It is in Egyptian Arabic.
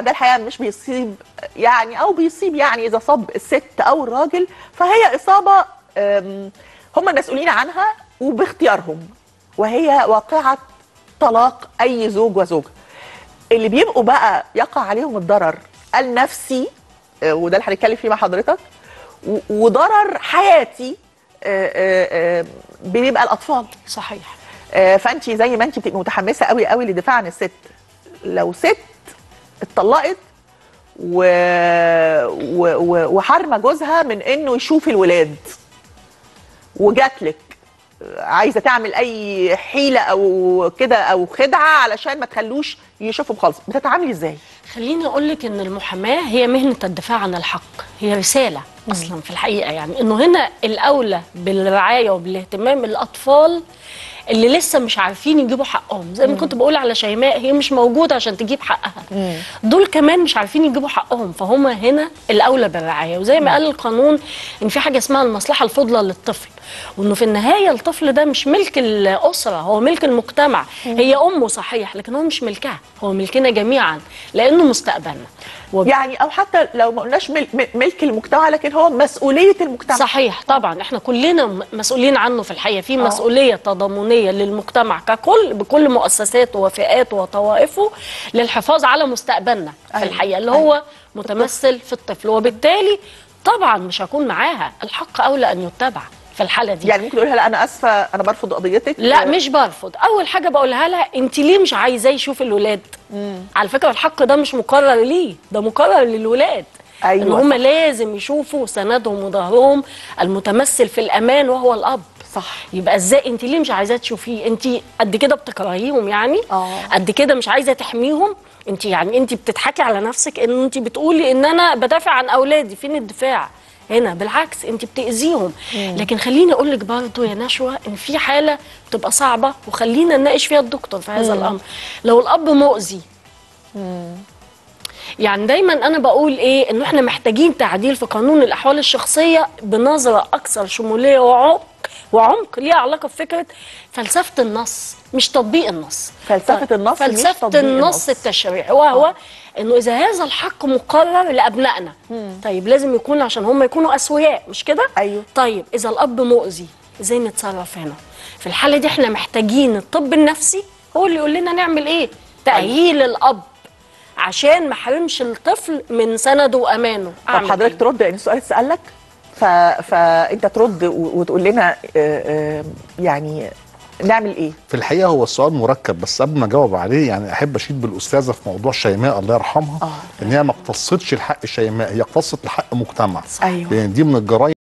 ده الحقيقه مش بيصيب يعني او بيصيب يعني اذا صاب الست او الراجل فهي اصابه أم، هم المسؤولين عنها وباختيارهم وهي واقعه طلاق اي زوج وزوجه اللي بيبقوا بقى يقع عليهم الضرر النفسي آه، وده اللي هنتكلم فيه مع حضرتك و- وضرر حياتي آه، آه، آه، بيبقى الاطفال صحيح فانت زي ما انت بتبقي متحمسه قوي قوي للدفاع عن الست لو ست اتطلقت و... و... و... وحارمه جوزها من انه يشوف الولاد وجات لك عايزه تعمل اي حيله او كده او خدعه علشان ما تخلوش يشوفهم خالص بتتعاملي ازاي خليني اقول لك ان المحاماه هي مهنه الدفاع عن الحق هي رساله اصلا في الحقيقه يعني انه هنا الاولى بالرعايه وبالاهتمام الاطفال اللي لسه مش عارفين يجيبوا حقهم زي ما كنت بقول على شيماء هي مش موجوده عشان تجيب حقها دول كمان مش عارفين يجيبوا حقهم فهم هنا الاولى بالرعايه وزي ما قال القانون ان في حاجه اسمها المصلحه الفضلى للطفل وانه في النهايه الطفل ده مش ملك الاسره هو ملك المجتمع هي امه صحيح لكن هو مش ملكها هو ملكنا جميعا لانه مستقبلنا وب- يعني او حتى لو ما قلناش مل... م- ملك المجتمع لكن هو مسؤوليه المجتمع صحيح طبعا احنا كلنا م- مسؤولين عنه في الحقيقه في مسؤوليه تضامنيه للمجتمع ككل بكل مؤسساته وفئاته وطوائفه للحفاظ على مستقبلنا في أيوة. الحقيقه اللي أيوة. هو متمثل في الطفل وبالتالي طبعا مش هكون معاها الحق اولى ان يتبع في الحاله دي يعني ممكن تقولها لا انا اسفه انا برفض قضيتك لا مش برفض اول حاجه بقولها لها انت ليه مش عايزاه يشوف الولاد على فكره الحق ده مش مقرر ليه ده مقرر للولاد أيوة ان هم صح. لازم يشوفوا سندهم وظهرهم المتمثل في الامان وهو الاب صح يبقى ازاي انت ليه مش عايزاه تشوفيه انت قد كده بتكرهيهم يعني آه. قد كده مش عايزه تحميهم انت يعني انت بتضحكي على نفسك ان انت بتقولي ان انا بدافع عن اولادي فين الدفاع هنا بالعكس انت بتاذيهم لكن خليني اقول لك برضه يا نشوى ان في حاله بتبقى صعبه وخلينا نناقش فيها الدكتور في هذا الامر لو الاب مؤذي يعني دايما انا بقول ايه انه احنا محتاجين تعديل في قانون الاحوال الشخصيه بنظره اكثر شموليه وعمق وعمق ليها علاقه بفكره فلسفه النص مش تطبيق النص فلسفة النص مش فلسفه تطبيق النص النص. التشريعي وهو انه اذا هذا الحق مقرر لابنائنا طيب لازم يكون عشان هم يكونوا اسوياء مش كده أيوه. طيب اذا الاب مؤذي ازاي نتصرف هنا في الحاله دي احنا محتاجين الطب النفسي هو اللي يقول لنا نعمل ايه تاهيل الاب عشان ما حرمش الطفل من سنده وامانه طب أعمل حضرتك إيه؟ ترد يعني السؤال اتسال لك ف... فانت ترد و... وتقول لنا آه، آه، يعني نعمل ايه في الحقيقه هو السؤال مركب بس قبل ما اجاوب عليه يعني احب اشيد بالاستاذه في موضوع شيماء الله يرحمها آه. ان هي ما اقتصتش لحق شيماء هي اقتصت لحق مجتمع أيوه. لان دي من الجرائم